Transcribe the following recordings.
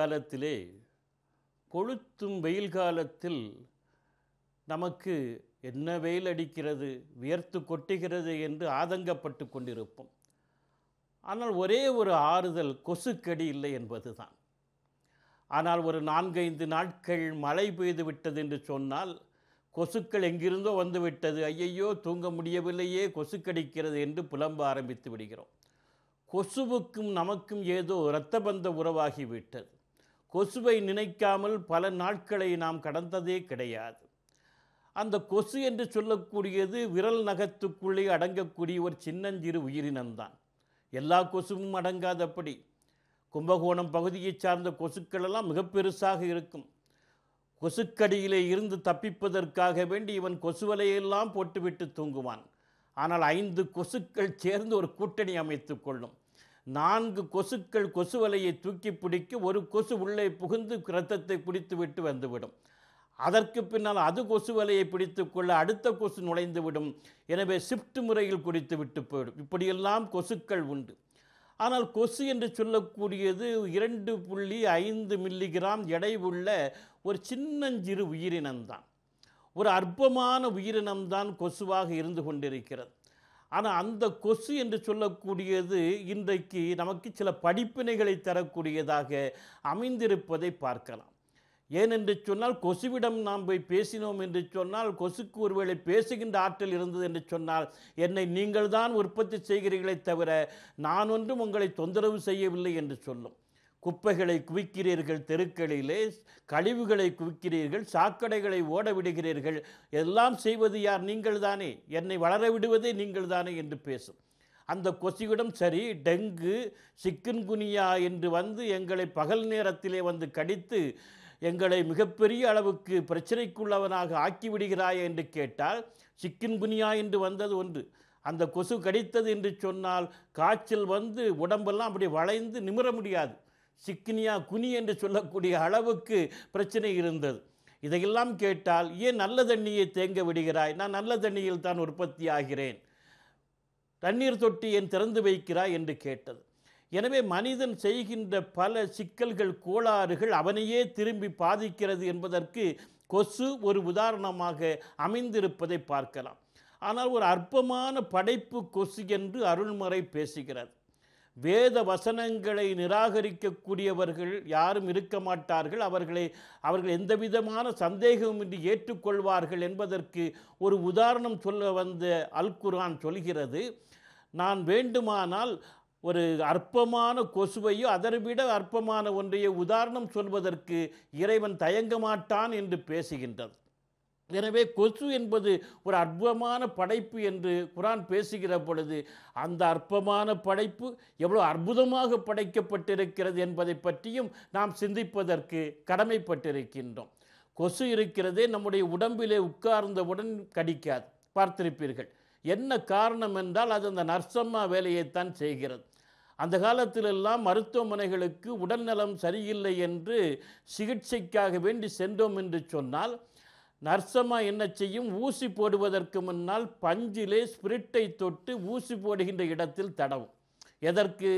காலத்திலே கொளுத்தும் வெயில் காலத்தில் நமக்கு என்ன வெயில் அடிக்கிறது வியர்த்து கொட்டுகிறது என்று ஆதங்கப்பட்டு கொண்டிருப்போம் ஆனால் ஒரே ஒரு ஆறுதல் கொசுக்கடி இல்லை என்பதுதான் ஆனால் ஒரு நான்கைந்து நாட்கள் மழை பெய்து விட்டது என்று சொன்னால் கொசுக்கள் எங்கிருந்தோ வந்து விட்டது ஐயையோ தூங்க முடியவில்லையே கொசு கடிக்கிறது என்று புலம்ப ஆரம்பித்து விடுகிறோம் கொசுவுக்கும் நமக்கும் ஏதோ இரத்தபந்த உறவாகிவிட்டது கொசுவை நினைக்காமல் பல நாட்களை நாம் கடந்ததே கிடையாது அந்த கொசு என்று சொல்லக்கூடியது விரல் நகத்துக்குள்ளே அடங்கக்கூடிய ஒரு சின்னஞ்சிறு உயிரினம்தான் எல்லா கொசுவும் அடங்காதபடி கும்பகோணம் பகுதியைச் சார்ந்த கொசுக்கள் எல்லாம் மிக பெருசாக இருக்கும் கொசுக்கடியிலே இருந்து தப்பிப்பதற்காக வேண்டி இவன் கொசுவலையெல்லாம் போட்டுவிட்டு தூங்குவான் ஆனால் ஐந்து கொசுக்கள் சேர்ந்து ஒரு கூட்டணி அமைத்துக் கொள்ளும் நான்கு கொசுக்கள் கொசுவலையை தூக்கி பிடிக்க ஒரு கொசு உள்ளே புகுந்து இரத்தத்தை பிடித்து விட்டு வந்துவிடும் அதற்கு பின்னால் அது கொசு வலையை பிடித்து கொள்ள அடுத்த கொசு நுழைந்து விடும் எனவே ஷிஃப்ட் முறையில் குறித்து விட்டு போயிடும் இப்படியெல்லாம் கொசுக்கள் உண்டு ஆனால் கொசு என்று சொல்லக்கூடியது இரண்டு புள்ளி ஐந்து மில்லிகிராம் எடை உள்ள ஒரு சின்னஞ்சிறு உயிரினம்தான் ஒரு அற்பமான உயிரினம்தான் கொசுவாக இருந்து கொண்டிருக்கிறது ஆனால் அந்த கொசு என்று சொல்லக்கூடியது இன்றைக்கு நமக்கு சில படிப்பினைகளை தரக்கூடியதாக அமைந்திருப்பதை பார்க்கலாம் ஏனென்று சொன்னால் கொசுவிடம் நாம் போய் பேசினோம் என்று சொன்னால் கொசுக்கு ஒருவேளை பேசுகின்ற ஆற்றல் இருந்தது என்று சொன்னால் என்னை நீங்கள் தான் உற்பத்தி செய்கிறீர்களே தவிர நான் ஒன்றும் உங்களை தொந்தரவு செய்யவில்லை என்று சொல்லும் குப்பைகளை குவிக்கிறீர்கள் தெருக்களிலே கழிவுகளை குவிக்கிறீர்கள் சாக்கடைகளை ஓட விடுகிறீர்கள் எல்லாம் செய்வது யார் நீங்கள் தானே என்னை வளர விடுவதே நீங்கள் தானே என்று பேசும் அந்த கொசுவிடம் சரி டெங்கு சிக்கன்குனியா என்று வந்து எங்களை பகல் நேரத்திலே வந்து கடித்து எங்களை மிகப்பெரிய அளவுக்கு பிரச்சனைக்குள்ளவனாக ஆக்கிவிடுகிறாய் என்று கேட்டால் சிக்கன்குனியா என்று வந்தது ஒன்று அந்த கொசு கடித்தது என்று சொன்னால் காய்ச்சல் வந்து உடம்பெல்லாம் அப்படி வளைந்து நிமிர முடியாது சிக்கினியா குனி என்று சொல்லக்கூடிய அளவுக்கு பிரச்சனை இருந்தது இதையெல்லாம் கேட்டால் ஏன் நல்ல தண்ணியை தேங்க விடுகிறாய் நான் நல்ல தண்ணியில் தான் உற்பத்தி ஆகிறேன் தண்ணீர் தொட்டி ஏன் திறந்து வைக்கிறாய் என்று கேட்டது எனவே மனிதன் செய்கின்ற பல சிக்கல்கள் கோளாறுகள் அவனையே திரும்பி பாதிக்கிறது என்பதற்கு கொசு ஒரு உதாரணமாக அமைந்திருப்பதை பார்க்கலாம் ஆனால் ஒரு அற்பமான படைப்பு கொசு என்று அருள்முறை பேசுகிறது வேத வசனங்களை நிராகரிக்கக்கூடியவர்கள் யாரும் இருக்க மாட்டார்கள் அவர்களை அவர்கள் எந்த விதமான சந்தேகமின்றி ஏற்றுக்கொள்வார்கள் என்பதற்கு ஒரு உதாரணம் சொல்ல வந்த அல் குர்ஆன் சொல்கிறது நான் வேண்டுமானால் ஒரு அற்பமான கொசுவையோ அதைவிட அற்பமான ஒன்றையோ உதாரணம் சொல்வதற்கு இறைவன் தயங்க மாட்டான் என்று பேசுகின்றது எனவே கொசு என்பது ஒரு அற்பமான படைப்பு என்று குரான் பேசுகிற பொழுது அந்த அற்பமான படைப்பு எவ்வளோ அற்புதமாக படைக்கப்பட்டிருக்கிறது என்பதை பற்றியும் நாம் சிந்திப்பதற்கு கடமைப்பட்டிருக்கின்றோம் கொசு இருக்கிறதே நம்முடைய உடம்பிலே உட்கார்ந்தவுடன் கடிக்காது பார்த்திருப்பீர்கள் என்ன காரணம் என்றால் அது அந்த நர்சம்மா வேலையைத்தான் செய்கிறது அந்த காலத்திலெல்லாம் மருத்துவமனைகளுக்கு உடல்நலம் சரியில்லை என்று சிகிச்சைக்காக வேண்டி சென்றோம் என்று சொன்னால் நர்சம்மா என்ன செய்யும் ஊசி போடுவதற்கு முன்னால் பஞ்சிலே ஸ்பிரிட்டை தொட்டு ஊசி போடுகின்ற இடத்தில் தடவும் எதற்கு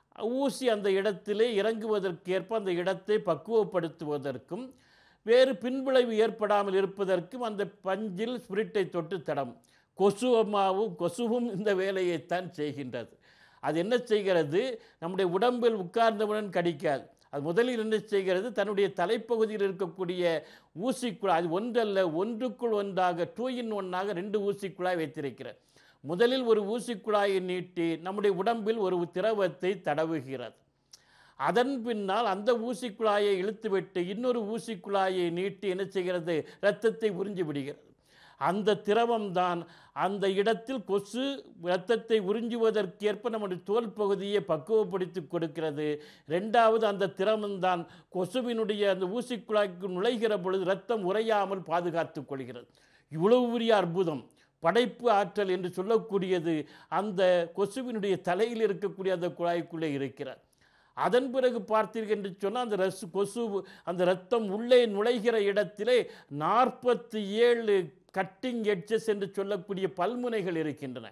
ஊசி அந்த இடத்திலே இறங்குவதற்கேற்ப அந்த இடத்தை பக்குவப்படுத்துவதற்கும் வேறு பின்விளைவு ஏற்படாமல் இருப்பதற்கும் அந்த பஞ்சில் ஸ்பிரிட்டை தொட்டு தடவும் கொசுவமாவும் கொசுவும் இந்த வேலையைத்தான் செய்கின்றது அது என்ன செய்கிறது நம்முடைய உடம்பில் உட்கார்ந்தவுடன் கடிக்காது அது முதலில் என்ன செய்கிறது தன்னுடைய தலைப்பகுதியில் இருக்கக்கூடிய ஊசிக்குழாய் அது ஒன்றல்ல ஒன்றுக்குள் ஒன்றாக டூ இன் ஒன்னாக ரெண்டு ஊசிக்குழாய் வைத்திருக்கிறது முதலில் ஒரு ஊசிக்குழாயை நீட்டி நம்முடைய உடம்பில் ஒரு திரவத்தை தடவுகிறது அதன் பின்னால் அந்த ஊசிக்குழாயை இழுத்துவிட்டு இன்னொரு ஊசிக்குழாயை நீட்டி என்ன செய்கிறது இரத்தத்தை உறிஞ்சி விடுகிறது அந்த திரவம்தான் அந்த இடத்தில் கொசு இரத்தத்தை உறிஞ்சுவதற்கேற்ப நம்முடைய தோல் பகுதியை பக்குவப்படுத்தி கொடுக்கிறது ரெண்டாவது அந்த திரவம்தான் கொசுவினுடைய அந்த ஊசிக்குழாய்க்கு நுழைகிற பொழுது இரத்தம் உறையாமல் பாதுகாத்து கொள்கிறது இவ்வளவு பெரிய அற்புதம் படைப்பு ஆற்றல் என்று சொல்லக்கூடியது அந்த கொசுவினுடைய தலையில் இருக்கக்கூடிய அந்த குழாய்க்குள்ளே இருக்கிறார் அதன் பிறகு பார்த்தீர்கள் என்று சொன்னால் அந்த ரஸ் கொசு அந்த இரத்தம் உள்ளே நுழைகிற இடத்திலே நாற்பத்தி ஏழு கட்டிங் எட்ஜஸ் என்று சொல்லக்கூடிய பல்முனைகள் இருக்கின்றன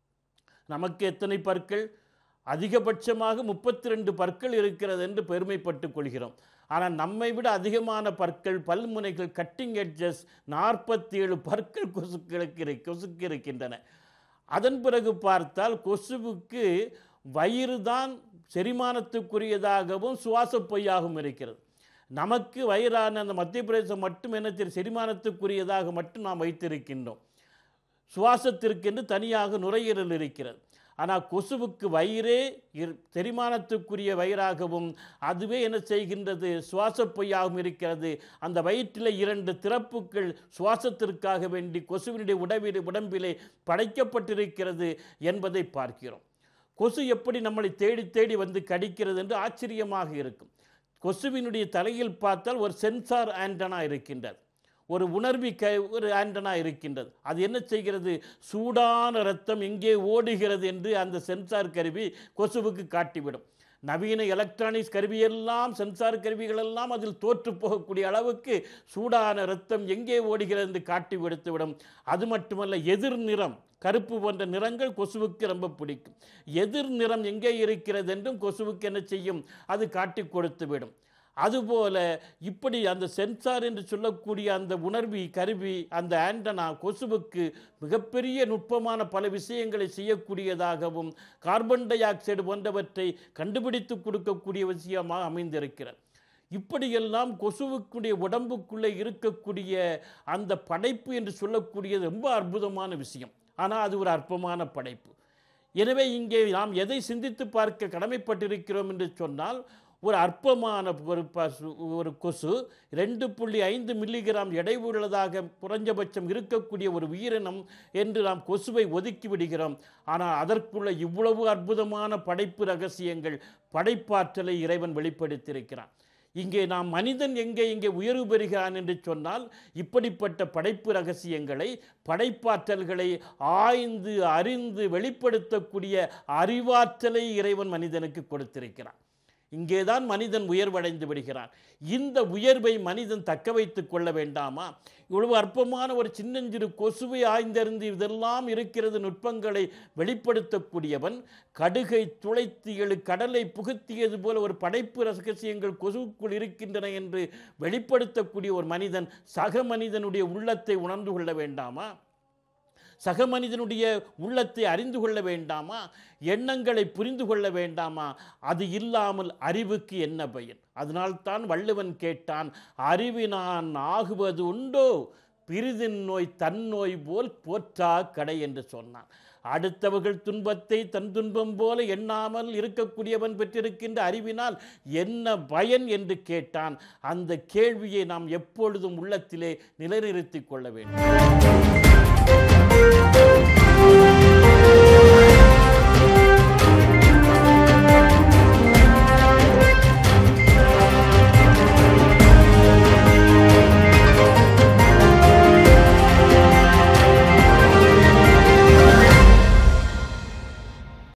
நமக்கு எத்தனை பற்கள் அதிகபட்சமாக முப்பத்தி ரெண்டு பற்கள் இருக்கிறது என்று பெருமைப்பட்டுக் கொள்கிறோம் ஆனால் நம்மை விட அதிகமான பற்கள் பல்முனைகள் கட்டிங் எட்ஜஸ் நாற்பத்தி ஏழு பற்கள் கொசுக்களுக்கு இரு கொசுக்கு இருக்கின்றன அதன் பிறகு பார்த்தால் கொசுவுக்கு வயிறு தான் செரிமானத்துக்குரியதாகவும் சுவாச பொய்யாகவும் இருக்கிறது நமக்கு வயிறான அந்த மத்திய பிரதேசம் மட்டும் என்ன தெரியும் செரிமானத்துக்குரியதாக மட்டும் நாம் வைத்திருக்கின்றோம் சுவாசத்திற்கென்று தனியாக நுரையீரல் இருக்கிறது ஆனால் கொசுவுக்கு வயிறே இர்- செரிமானத்துக்குரிய வயிறாகவும் அதுவே என்ன செய்கின்றது சுவாச பொய்யாகவும் இருக்கிறது அந்த வயிற்றில் இரண்டு திறப்புகள் சுவாசத்திற்காக வேண்டி கொசுவினுடைய உடவிலே உடம்பிலே படைக்கப்பட்டிருக்கிறது என்பதை பார்க்கிறோம் கொசு எப்படி நம்மளை தேடி தேடி வந்து கடிக்கிறது என்று ஆச்சரியமாக இருக்கும் கொசுவினுடைய தலையில் பார்த்தால் ஒரு சென்சார் ஆண்டனா இருக்கின்றது ஒரு உணர்வி க ஒரு ஆண்டனா இருக்கின்றது அது என்ன செய்கிறது சூடான ரத்தம் எங்கே ஓடுகிறது என்று அந்த சென்சார் கருவி கொசுவுக்கு காட்டிவிடும் நவீன எலக்ட்ரானிக்ஸ் கருவியெல்லாம் சென்சார் கருவிகளெல்லாம் அதில் தோற்று போகக்கூடிய அளவுக்கு சூடான ரத்தம் எங்கே ஓடுகிறது என்று காட்டி விடுத்துவிடும் அது மட்டுமல்ல எதிர் நிறம் கருப்பு போன்ற நிறங்கள் கொசுவுக்கு ரொம்ப பிடிக்கும் எதிர் நிறம் எங்கே இருக்கிறது என்றும் கொசுவுக்கு என்ன செய்யும் அது காட்டி கொடுத்து விடும் அதுபோல இப்படி அந்த சென்சார் என்று சொல்லக்கூடிய அந்த உணர்வி கருவி அந்த ஆண்டனா கொசுவுக்கு மிகப்பெரிய நுட்பமான பல விஷயங்களை செய்யக்கூடியதாகவும் கார்பன் டை ஆக்சைடு போன்றவற்றை கண்டுபிடித்து கொடுக்கக்கூடிய விஷயமாக அமைந்திருக்கிறது இப்படியெல்லாம் கொசுவுக்குடைய உடம்புக்குள்ளே இருக்கக்கூடிய அந்த படைப்பு என்று சொல்லக்கூடியது ரொம்ப அற்புதமான விஷயம் ஆனால் அது ஒரு அற்பமான படைப்பு எனவே இங்கே நாம் எதை சிந்தித்து பார்க்க கடமைப்பட்டிருக்கிறோம் என்று சொன்னால் ஒரு அற்பமான ஒரு பசு ஒரு கொசு ரெண்டு புள்ளி ஐந்து மில்லிகிராம் எடை உள்ளதாக குறைஞ்சபட்சம் இருக்கக்கூடிய ஒரு உயிரினம் என்று நாம் கொசுவை ஒதுக்கி விடுகிறோம் ஆனால் அதற்குள்ள இவ்வளவு அற்புதமான படைப்பு ரகசியங்கள் படைப்பாற்றலை இறைவன் வெளிப்படுத்தியிருக்கிறான் இங்கே நாம் மனிதன் எங்கே இங்கே உயர்வு பெறுகிறான் என்று சொன்னால் இப்படிப்பட்ட படைப்பு ரகசியங்களை படைப்பாற்றல்களை ஆய்ந்து அறிந்து வெளிப்படுத்தக்கூடிய அறிவாற்றலை இறைவன் மனிதனுக்கு கொடுத்திருக்கிறான் இங்கேதான் மனிதன் உயர்வடைந்து விடுகிறான் இந்த உயர்வை மனிதன் தக்க வைத்துக் கொள்ள வேண்டாமா இவ்வளவு அற்பமான ஒரு சின்னஞ்சிறு கொசுவை ஆய்ந்தறிந்து இதெல்லாம் இருக்கிறது நுட்பங்களை வெளிப்படுத்தக்கூடியவன் கடுகை துளைத்து எழு கடலை புகுத்தியது போல ஒரு படைப்பு ரகசியங்கள் கொசுவுக்குள் இருக்கின்றன என்று வெளிப்படுத்தக்கூடிய ஒரு மனிதன் சக மனிதனுடைய உள்ளத்தை உணர்ந்து கொள்ள வேண்டாமா சக மனிதனுடைய உள்ளத்தை அறிந்து கொள்ள வேண்டாமா எண்ணங்களை புரிந்து கொள்ள வேண்டாமா அது இல்லாமல் அறிவுக்கு என்ன பயன் அதனால்தான் வள்ளுவன் கேட்டான் அறிவினான் ஆகுவது உண்டோ பிரிதின் நோய் தன்னோய் போல் போற்றா கடை என்று சொன்னான் அடுத்தவர்கள் துன்பத்தை தன் துன்பம் போல எண்ணாமல் இருக்கக்கூடியவன் பெற்றிருக்கின்ற அறிவினால் என்ன பயன் என்று கேட்டான் அந்த கேள்வியை நாம் எப்பொழுதும் உள்ளத்திலே நிலைநிறுத்திக் கொள்ள வேண்டும்